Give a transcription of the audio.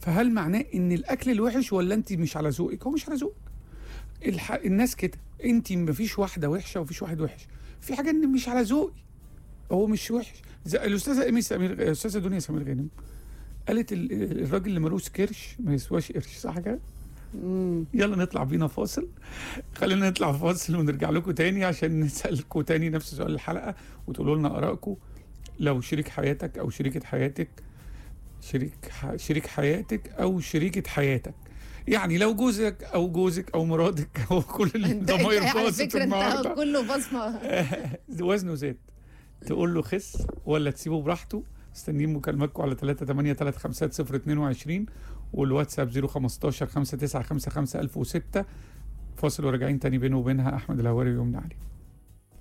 فهل معناه ان الاكل الوحش ولا انت مش على ذوقك هو مش على ذوقك الح... الناس كده انت مفيش واحده وحشه ومفيش واحد وحش في حاجه ان مش على ذوقي هو مش وحش زي الاستاذه ايمي سمير الاستاذه دنيا سمير غانم قالت ال- الراجل اللي ملوش كرش ما يسواش قرش صح كده مم. يلا نطلع بينا فاصل خلينا نطلع فاصل ونرجع لكم تاني عشان نسألكم تاني نفس سؤال الحلقة وتقولوا لنا آرائكم لو شريك حياتك أو شريكة حياتك شريك ح... شريك حياتك أو شريكة حياتك يعني لو جوزك أو جوزك أو مراتك أو كل انت انت الضماير على باظت فكره انت النهارده كله بصمه وزنه زاد تقول له خس ولا تسيبه براحته مستنيين مكالماتكم على 3 8 3 5 0 22 والواتساب 015 5955 1006 فاصل وراجعين تاني بينه وبينها احمد الهواري ويومنا علي